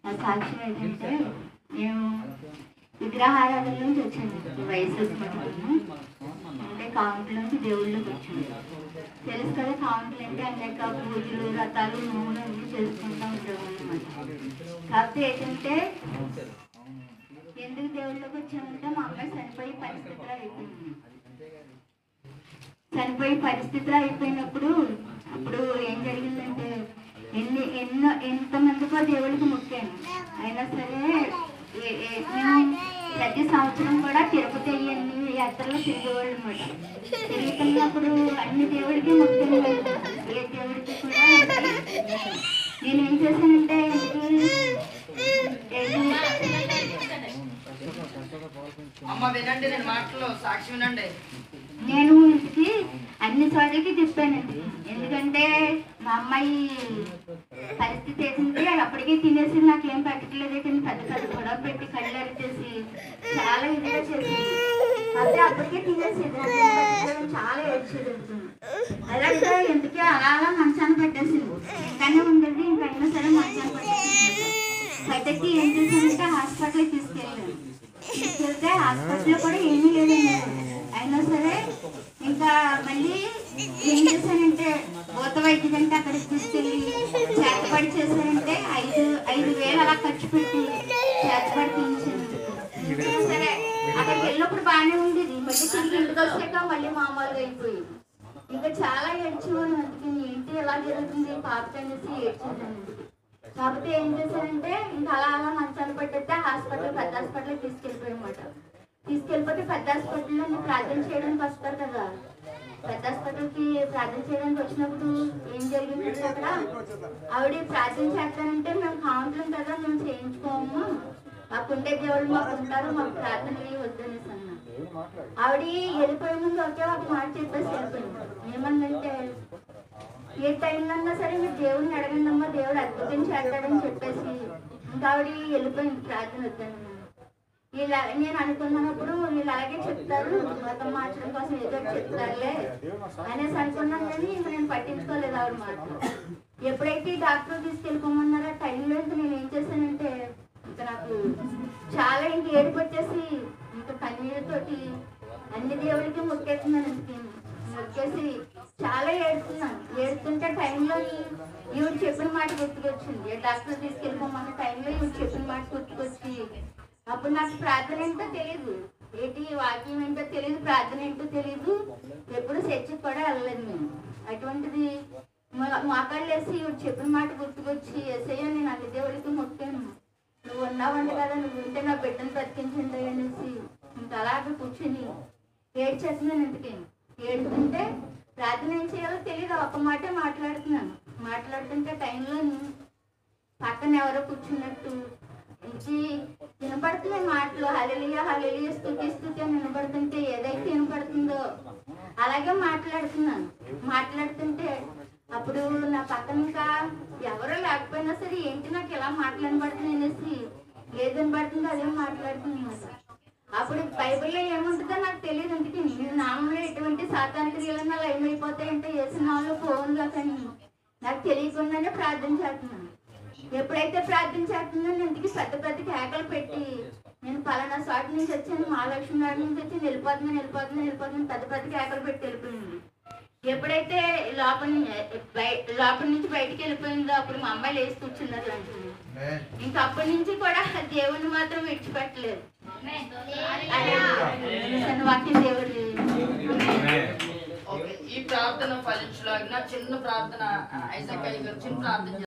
ఆ సాక్ష్యం ఏంటంటే నేను విగ్రహారాధన నుంచి వచ్చాను వయసు వచ్చినప్పుడు అంటే కామెంట్ నుంచి దేవుళ్ళకి వచ్చాను తెలుసు కదా కామెంట్లు అంటే అనేక పూజలు రథాలు నూనె అన్ని చేసుకుంటూ ఉంటాము అనమాట కాకపోతే ఏంటంటే ఎందుకు దేవుళ్ళకి వచ్చామంటే మా అమ్మాయి చనిపోయే పరిస్థితిలో అయిపోయింది చనిపోయే పరిస్థితిలో అయిపోయినప్పుడు అప్పుడు ఏం జరిగిందంటే ఎన్ని ఎన్నో ఎంతమందికో దేవుడికి మొక్కాను అయినా సరే ఏ- ఏ- మేము ప్రతి సంవత్సరం కూడా తిరుపతి అన్ని యాత్రలు తిరిగేవాళ్ళు అనమాట తిరుగుతున్నప్పుడు అన్ని దేవుడికి మొక్కాను ఏ దేవుడికి కూడా నేను ఏం చేశానంటే అమ్మ వినండి నేను మాటలు సాక్షి వినండి నేను ఇంటికి అన్ని చోట్లకి తిప్పానండి ఎందుకంటే మా అమ్మాయి పరిస్థితి ఏంటంటే అప్పటికే తినేసి నాకు ఏం పెట్టట్లేదు కానీ పెద్ద పెద్ద గొడవ పెట్టి కళ్ళు అరిచేసి చాలా ఇదిగా చేసేది అయితే అప్పటికే తినేసేది నాకు ఏం పెట్టట్లేదని చాలా ఏడ్చేది అలాగే ఎందుకే అలా అలా మంచాన్ని పెట్టేసింది ఇంకానే ఉండేది ఇంకా అయినా సరే మంచాన్ని పెట్టేసింది బయటకి ఏం చేశానంటే హాస్పిటల్కి తీసుకెళ్ళాను తీసుకెళ్తే హాస్పిటల్లో కూడా ఏమీ లేదండి అయినా సరే ఇంకా మళ్ళీ ఏం చేశానంటే భూత వైద్యం అంటే అక్కడికి తీసుకెళ్ళి చేతపడి చేశారంటే ఐదు ఐదు వేలు అలా ఖర్చు పెట్టి చేతపడి తీయించాను సరే అక్కడికి వెళ్ళినప్పుడు బాగానే ఉండేది మళ్ళీ తిరిగి ఇంటికి వచ్చాక మళ్ళీ మామూలుగా అయిపోయింది ఇంకా చాలా ఏడ్చేవాడు అందుకని ఏంటి ఎలా జరుగుతుంది పాపకి అనేసి ఏడ్చేదాన్ని కాకపోతే ఏం చేశానంటే ఇంకా అలా అలా మంచాలు పట్టేస్తే హాస్పిటల్ పెద్ద హాస్పిటల్కి తీసుకెళ్ళిపోయామాట తీసుకెళ్ళిపోతే పెద్ద హాస్పిటల్లో నేను ప్రార్థన చేయడానికి వస్తారు కదా పెద్ద హాస్పిటల్కి ప్రార్థన చేయడానికి వచ్చినప్పుడు ఏం జరిగిందంటే అక్కడ ఆవిడ ప్రార్థన చేస్తానంటే మేము కాంట్లం కదా మేము చేయించుకోము మాకుండే దేవుళ్ళు మాకు ఉంటారు మాకు ప్రార్థనలు వద్దనేసి అన్నా ఆవిడ వెళ్ళిపోయే ముందు ఒకే ఒక మాట చెప్పేసి వెళ్ళిపోయింది ఏమందంటే ఏ టైంలో అన్నా సరే మీరు దేవుడిని అడగండి అమ్మా దేవుడు అద్భుతం చేస్తాడని చెప్పేసి ఇంకా ఆవిడ వెళ్ళిపోయింది ప్రార్థన వద్దని ఇలా నేను అనుకున్నప్పుడు వీళ్ళు అలాగే చెప్తారు మతం మార్చడం కోసం ఏదో ఒకటి చెప్తారులే అనేసి అనుకున్నాను కానీ ఇంక నేను పట్టించుకోలేదు ఆవిడ మాటలు ఎప్పుడైతే ఈ డాక్టర్ తీసుకెళ్ళిపోమన్నారో ఆ టైంలో ఇంక నేను ఏం చేశానంటే ఇంకా నాకు చాలా ఇంక ఏడుపు వచ్చేసి ఇంకా కన్నీళ్ళతోటి అన్ని దేవుడికి మొక్కేస్తున్నాను ఇంక మొక్కేసి చాలా ఏడుతున్నాను ఏడుతుంటే టైంలో ఈవిడ చెప్పిన మాట గుర్తుకొచ్చింది డాక్టర్ తీసుకెళ్ళిపోమన్న టైంలో ఈవిడ చెప్పిన మాట గుర్తుకొచ్చి అప్పుడు నాకు ప్రార్థన ఏంటో తెలియదు ఏంటి వాక్యం ఏంటో తెలియదు ప్రార్థన ఏంటో తెలియదు ఎప్పుడు చర్చికి కూడా వెళ్ళలేదు మేము అటువంటిది మోకాళ్ళు వేసి ఈవిడ చెప్పిన మాట గుర్తుకొచ్చి ఎస్ఐ నేను అన్ని దేవుడికి మొక్కాను నువ్వు ఉన్నావండి కదా నువ్వు ఉంటే నా బిడ్డను బతికించండి అనేసి ఇంకా అలాగే కూర్చుని ఏడ్చేస్తున్నాను ఇంటికి ఏడుతుంటే ప్రార్థన ఏం చేయాలో తెలియదు ఒక మాటే మాట్లాడుతున్నాను మాట్లాడుతుంటే టైంలో పక్కన ఎవరో కూర్చున్నట్టు ఇంటి వినపడుతున్నాయి మాటలు హలలియ హలలియ స్థుతి స్థుతి అని వినపడుతుంటే ఏదైతే వినపడుతుందో అలాగే మాట్లాడుతున్నాను మాట్లాడుతుంటే అప్పుడు నా పక్కన ఇంకా ఎవరో లేకపోయినా సరే ఏంటి నాకు ఇలా మాట్లాడబడుతుంది అనేసి ఏది వినపడుతుందో అదే మాట్లాడుతున్నాను అప్పుడు బైబిల్లో ఏముంటుందో నాకు తెలియదు అందుకే నేను నామంలో ఎటువంటి సాతానిక క్రియలన్నా ఏమైపోతాయంటే వేసిన వాళ్ళు ఫోన్లో కానీ నాకు తెలియకుండానే ప్రార్థన చేస్తున్నాను ఎప్పుడైతే ప్రార్థన చేస్తుందో నేను ఇంటికి పెద్ద పెద్ద కేకలు పెట్టి నేను పలానా చోట నుంచి వచ్చాను మహాలక్ష్మి గారి నుంచి వచ్చి వెళ్ళిపోతున్నాను వెళ్ళిపోతున్నాను వెళ్ళిపోతున్నాను పెద్ద పెద్ద కేకలు పెట్టి వెళ్ళిపోయింది ఎప్పుడైతే లోపల ని- బయ- లోపల నుంచి బయటికి వెళ్ళిపోయిందో అప్పుడు మా అమ్మాయి లేచి కూర్చున్నారు అంటుంది ఇంకా అప్పటి నుంచి కూడా దేవుణ్ణి మాత్రం విడిచిపెట్టలేదు అదే చిన్న వాక్యం దేవుడు ఓకే ఈ ప్రార్థన ఫలించలాగిన చిన్న ప్రార్థన ఐజక్ అయ్య గారు చిన్న ప్రార్థన